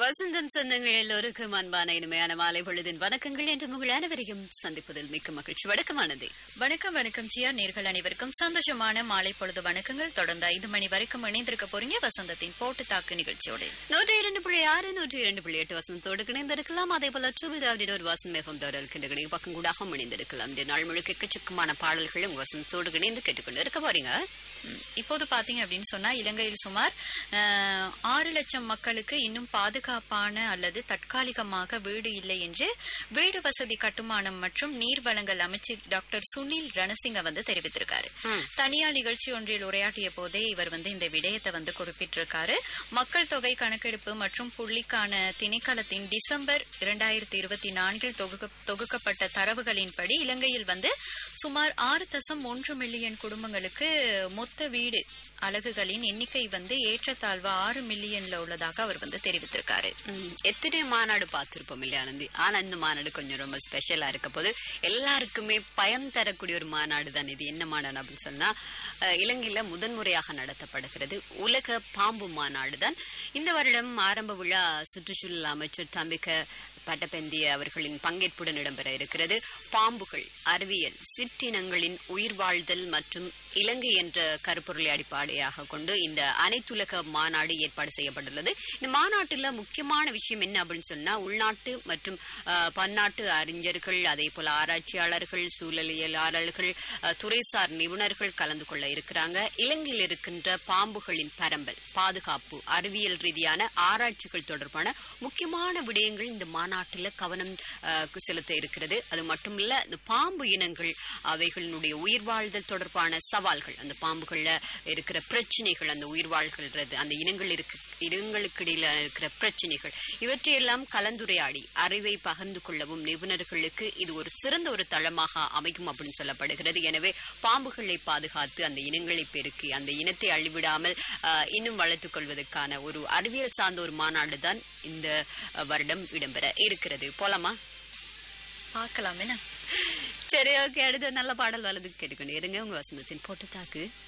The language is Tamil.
வசந்தம் சொந்தங்கள் எல்லோருக்கும் அன்பான இனிமையான மாலை பொழுதின் வணக்கங்கள் என்று உங்கள் அனைவரையும் சந்திப்பதில் மிக்க மகிழ்ச்சி வணக்கமானது வணக்கம் வணக்கம் ஜியா நேர்கள் அனைவருக்கும் சந்தோஷமான மாலை பொழுது வணக்கங்கள் தொடர்ந்து ஐந்து மணி வரைக்கும் இணைந்திருக்க போறீங்க வசந்தத்தின் போட்டு தாக்கு நிகழ்ச்சியோடு நூற்றி இரண்டு புள்ளி ஆறு நூற்றி இரண்டு புள்ளி எட்டு வசந்தத்தோடு இணைந்திருக்கலாம் அதே போல டூபிள் ஒரு வசந்த் மேஃபம் தொடர் கிண்டகனை பக்கம் கூடாக இணைந்திருக்கலாம் இந்த நாள் முழுக்க எக்கச்சக்கமான பாடல்களும் வசந்தத்தோடு இணைந்து கேட்டுக்கொண்டு இருக்க போறீங்க ம், இப்போது பாத்தீங்க அப்படின்னு சொன்னா இலங்கையில் சுமார் அஹ், ஆறு லட்சம் மக்களுக்கு இன்னும் பாதுகாப்பான அல்லது தற்காலிகமாக வீடு இல்லை என்று வீடு வசதி கட்டுமானம் மற்றும் நீர் வழங்கல் அமைச்சர் டாக்டர் சுனில் ரணசிங்க வந்து தெரிவித்திருக்காரு தனியார் நிகழ்ச்சி ஒன்றில் உரையாற்றிய போதே இவர் வந்து இந்த விடயத்தை வந்து குறிப்பிட்டிருக்காரு மக்கள் தொகை கணக்கெடுப்பு மற்றும் புள்ளிக்கான திணைக்களத்தின் டிசம்பர் இரண்டாயிரத்தி இருபத்தி நான்கில் தொகுக்க- தொகுக்கப்பட்ட தரவுகளின்படி இலங்கையில் வந்து சுமார் ஆறு தசம் ஒன்று மில்லியன் குடும்பங்களுக்கு மொத்த வீடு அலகுகளின் எண்ணிக்கை வந்து ஏற்றத்தாழ்வு ஆறு மில்லியன்ல உள்ளதாக அவர் வந்து தெரிவித்திருக்காரு ம், எத்தனை மாநாடு பார்த்திருப்போம் இல்லையா ஆனந்தி ஆனா இந்த மாநாடு கொஞ்சம் ரொம்ப ஸ்பெஷலா இருக்க போது எல்லாருக்குமே பயம் தரக்கூடிய ஒரு மாநாடு தான் இது என்ன மாநாடு அப்படின்னு சொன்னா அஹ், இலங்கையில முதன்முறையாக நடத்தப்படுகிறது உலக பாம்பு மாநாடு தான் இந்த வருடம் ஆரம்ப விழா சுற்றுச்சூழல் அமைச்சர் தம்பிக்க பட்டபெந்திய அவர்களின் பங்கேற்புடன் இடம்பெற இருக்கிறது பாம்புகள் அறிவியல் சிற்றினங்களின் உயிர் வாழ்தல் மற்றும் இலங்கை என்ற கருப்பொருளை அடிப்படையாக கொண்டு இந்த அனைத்துலக மாநாடு ஏற்பாடு செய்யப்பட்டுள்ளது இந்த மாநாட்டில் முக்கியமான விஷயம் என்ன அப்படின்னு சொன்னா உள்நாட்டு மற்றும் அஹ், பன்னாட்டு அறிஞர்கள் அதே போல ஆராய்ச்சியாளர்கள் சூழலியலாளர்கள் அஹ், துறைசார் நிபுணர்கள் கலந்து கொள்ள இருக்கிறாங்க இலங்கையில் இருக்கின்ற பாம்புகளின் பரம்பல் பாதுகாப்பு அறிவியல் ரீதியான ஆராய்ச்சிகள் தொடர்பான முக்கியமான விடயங்கள் இந்த மாநாட்டில் கவனம் அஹ், செலுத்த இருக்கிறது அது மட்டுமில்ல இந்த பாம்பு இனங்கள் அவைகளினுடைய உயிர் வாழ்தல் தொடர்பான சவால்கள் அந்த பாம்புகள்ல இருக்கிற பிரச்சனைகள் அந்த உயிர் வாழ்கிறது அந்த இனங்கள் இருக்கு இனங்களுக்கு இடையில இருக்கிற பிரச்சனைகள் இவற்றையெல்லாம் கலந்துரையாடி அறிவை பகிர்ந்து கொள்ளவும் நிபுணர்களுக்கு இது ஒரு சிறந்த ஒரு தளமாக அமைக்கும் அப்படின்னு சொல்லப்படுகிறது எனவே பாம்புகளை பாதுகாத்து அந்த இனங்களை பெருக்கி அந்த இனத்தை அழிவிடாமல் ஆஹ், இன்னும் வளர்த்துக் கொள்வதற்கான ஒரு அறிவியல் சார்ந்த ஒரு மாநாடு தான் இந்த அஹ், வருடம் இடம்பெற இருக்கிறது போலாமா பார்க்கலாம் என்ன சரி ஓகே அடுத்து நல்ல பாடல் வலது கேட்டுக்கொண்டு இருங்க உங்க வசந்தத்தின் போட்டு தாக்கு